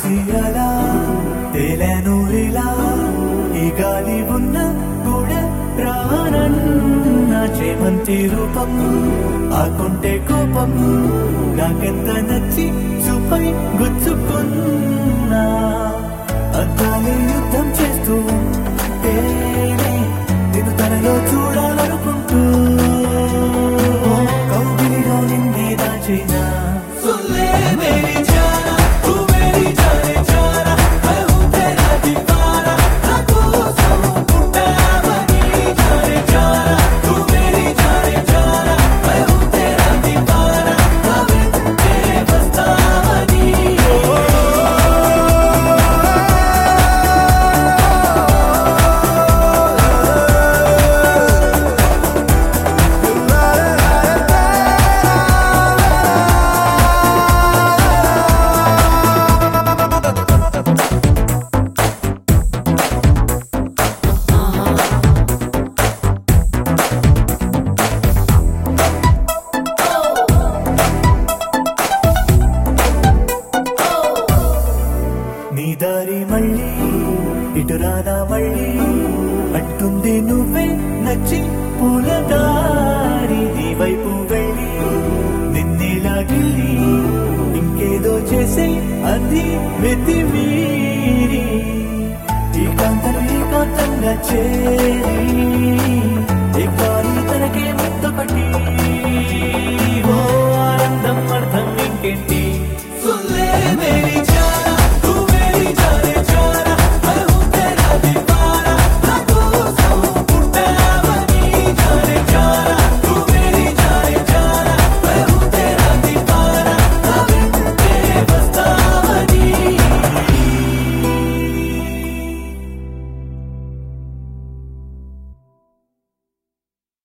కలిసి అలా తేలెనూరిలా ఈ గాలి ఉన్న కూడా ప్రాణన్న చేమంతి రూపం ఆకుంటే కోపం నాకెంత నచ్చి చూపై గుచ్చుకున్నా అద్దాలే యుద్ధం చేస్తూ ఉంటేనే నేను తనలో చూడాలనుకుంటూ కౌగిలిలో నిన్నే దాచినా సుల్లే మేరీ జానా తూ మేరీ జానే జానా मैं हूँ तेरा दीवाना रातों सो पुट्टावनी जाने जाना तू मेरी जाने जाना मैं हूँ तेरा दीवाना हमें तेरे बस्तावनी నీ దారి మళ్ళీ ఇటు రాదా మళ్ళీ అంటుంది నువ్వే నచ్చి పూల దారి నీ వైపు వెళ్ళి నిన్నేలా గిల్లి ఇంకేదో చేసే అంది వెతి మీరి ఏకాంతం ఏకాంతంగా చేరి ఎవ్వాలి తనకేమో